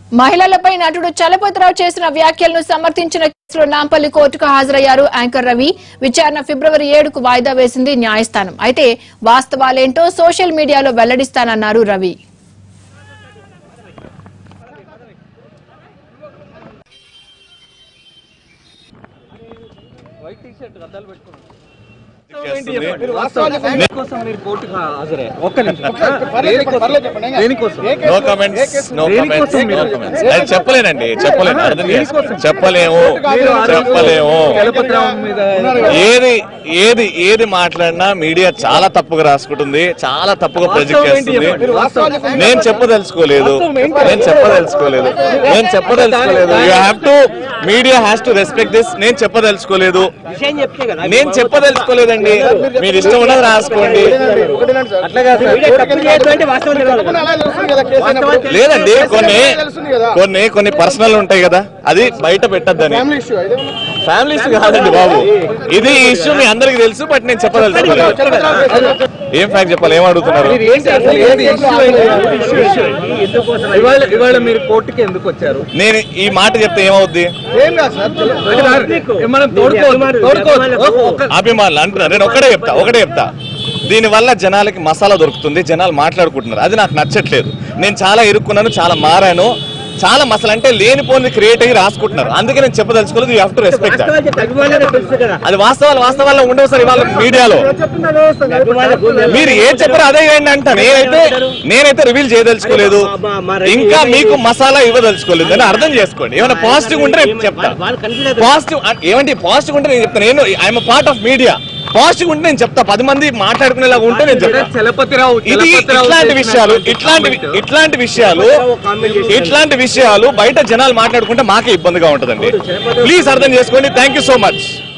మహిళలపై నటుడు చలపతిరావు చేసిన వ్యాఖ్యలను సమర్థించిన కేసులో నాంపల్లి కోర్టుకు హాజరయ్యారు యాంకర్ రవి విచారణ ఫిబ్రవరి ఏడుకు వాయిదా వేసింది న్యాయస్థానం అయితే వాస్తవాలేంటో సోషల్ మీడియాలో వెల్లడిస్తానన్నారు రవి దేనికోసం మీరు కోర్టుకు హాజరయ్యారు? ఒక్క నిమిషం. దేనికోసం? దేనికోసం? నో కమెంట్స్ నో కమెంట్స్ దేనికోసం నో మీరు- కమెంట్స్ అది చెప్పలేనండి చెప్పలేను అర్థం చేసుకో దేనికోసం? చెప్పలేము మీరు ఆ రోజు చెప్పలేము చలపతిరావు మీద ఏది ఏది ఏది మాట్లాడినా మీడియా చాలా తప్పుగా రాసుకుంటుంది చాలా తప్పుగా ప్రొజెక్ట్ వాస్తవం ఏంటి చేస్తుంది చెప్పండి. వాస్తవం. నేను చెప్పదలుచుకోలేదు వాస్తవం ఏంటి? నేను చెప్పదలుచుకోలేదు నేను చెప్పదలుచుకోలేదు you have to media has to respect this నేను చెప్పదలుచుకోలేదు విషయం చెప్తే కదా నేను చెప్పదలుచుకోలేదండి మీరు ఇష్టం ఉన్నది రాసుకోండి అట్లా కాదు సార్. తప్పు చేయొద్దంటే వాస్తవం తెలవాలి కదా. లేదండి కొన్ని కొన్ని కొన్ని పర్సనల్ ఉంటాయి కదా అది బయట పెట్టద్దని ఫ్యామిలీ ఇష్యూ కాదండి బాబు ఇది ఈ ఇష్యూ మీ అందరికి తెలుసు బట్ నేను చెప్పదలుచుకోలేదు ఏం ఫ్యాక్ట్ చెప్పాలి ఏం అడుగుతున్నారు మీరు ఏంటి అసలు ఏంటి ఇష్యూ ఏంటి? ఇష్యూ ఇష్యూ ఏంటి? ఎందుకోసం? ఇవాళ ఇవాళ మీరు కోర్టుకి ఎందుకు వచ్చారు నేను ఈ మాట చెప్తే ఏమవుద్ది మనం తోడుకోవద్దు తోడుకోవద్దు ఒక్క- అభిమానులు అంటున్నారు నేను ఒకటే చెప్తా ఒకటే చెప్తా దీనివల్ల జనాలకి మసాలా దొరుకుతుంది జనాలు మాట్లాడుకుంటున్నారు అది నాకు నచ్చట్లేదు నేను చాలా ఇరుక్కున్నాను చాలా మారాను చాలా మసాలా అంటే లేనిపోని క్రియేట్ అయ్యి రాసుకుంటున్నారు అందుకే నేను చెప్పదలుచుకోలేదు యూ హ్యావ్ టు రెస్పెక్ట్ వాస్తవాలు చెప్తే అభిమానులకు తెలుసు కదా. అది వాస్తవాలు వాస్తవాల్లో ఉండవు సార్ ఇవాళ మీడియాలో అభిమానులకు మీరు ఏం చెప్పారు అదే ఏంటి అంట నేనైతే నేనైతే రివీల్ చేయదలుచుకోలేదు ఇంకా మీకు మసాలా ఇవ్వదలుచుకోలేదు అని అర్థం చేసుకోండి ఏమైనా పాజిటివ్ ఉంటే నేను చెప్తా వాళ్ళు కన్ఫ్యూజ్ అవుతారు. పాజిటివ్ ఏమంటే పాజిటివ్ ఉంటే నేను చెప్తాను నేను I'm part of media positive ఉంటే నేను చెప్తా పది మంది మాట్లాడుకునేలాగా ఉంటే నేను చెప్తా చలపతిరావు ఇది చలపతిరావు ఇట్లాంటి చేసిన విషయాలు ఇట్లాంటి comment. ఇట్లాంటి విషయాలు comment చేశారు. ఇట్లాంటి విషయాలు బయట జనాలు మాట్లాడుకుంటే మాకే ఇబ్బందిగా ఉంటుందండి ప్లీజ్ అర్థం చేసుకోండి థ్యాంక్ యూ సో మచ్